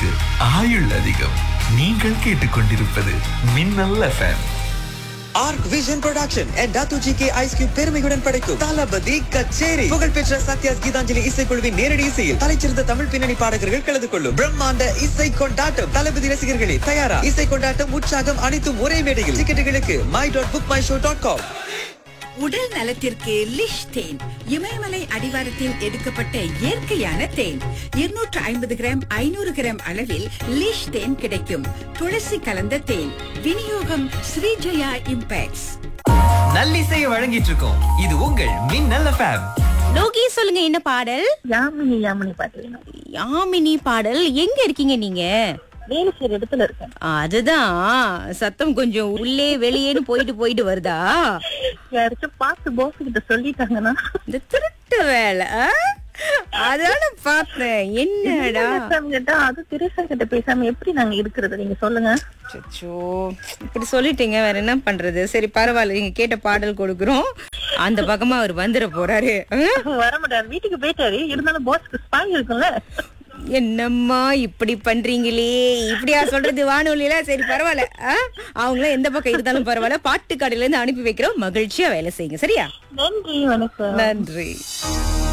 நாவுக்கு ஆயுள் அதிகம் நீங்கள் கேட்டுக்கொண்டிருப்பது Minnal FM Arc Vision production and தாத்து ஜி கே ஐஸ் கியூப் பெருமையுடன் படைக்கும் தளபதி கச்சேரி புகழ்பெற்ற சத்யாஸ் கீதாஞ்சலி இசைக்குழுவின் நேரடி இசையில் தலைச்சிறந்த தமிழ் பின்னணி பாடகர்கள் கலந்து கொள்ளும் பிரம்மாண்ட இசை கொண்டாட்டம் தளபதி ரசிகர்களே தயாரா இசை கொண்டாட்டம் உற்சாகம் அனைத்தும் ஒரே மேடையில் டிக்கெட்டுகளுக்கு my dot book my show dot com உடல் நலத்திற்கு லிஷ் தேன் இமயமலை அடிவாரத்தில் எடுக்கப்பட்ட இயற்கையான தேன் 250 ஐம்பது கிராம் ஐநூறு கிராம் அளவில் லிஷ் தேன் கிடைக்கும் துளசி கலந்த தேன் விநியோகம் ஸ்ரீஜயா இம்பேக்ட்ஸ் நல்லிசையை வழங்கிட்டு இருக்கோம் இது உங்கள் மின்னல் எஃப்எம் லோகி சொல்லுங்க என்ன பாடல் யாமினி யாமினி பாட்டு வேணும் யாமினி பாடல் எங்க இருக்கீங்க நீங்க வேலை செய்யற இடத்துல இருக்கேன் அதுதான் சத்தம் கொஞ்சம் உள்ளே வெளியேன்னு போயிட்டு போயிட்டு வருதா யாராச்சும் பார்த்து போஸ் கிட்ட சொல்லிட்டாங்கன்னா இந்த திருட்டு வேலை ஆ? அதான பார்த்தேன் என்னடா பேசாம கேட்டா அது திரேசா கிட்ட பேசாம எப்படி நாங்க இருக்கிறது நீங்க சொல்லுங்க அச்சோ இப்படி சொல்லிட்டீங்க வேற என்ன பண்றது சரி பரவாயில்ல நீங்க கேட்ட பாடல் கொடுக்குறோம் அந்த பக்கமா அவர் வந்துட போறாரு ஆ? வர மாட்டாரு வீட்டுக்கு போயிட்டாரு இருந்தாலும் போஸ்க்கு ஸ்பாய் இருக்கும்ல என்னம்மா இப்படி பண்றீங்களே இப்படியா சொல்றது வானொலியில சரி பரவாயில்ல ஆ? அவங்களும் எந்த பக்கம் இருந்தாலும் பரவாயில்ல பாட்டு கடையில இருந்து அனுப்பி வைக்கிறோம் மகிழ்ச்சியா வேலை செய்யுங்க சரியா நன்றி வணக்கம் நன்றி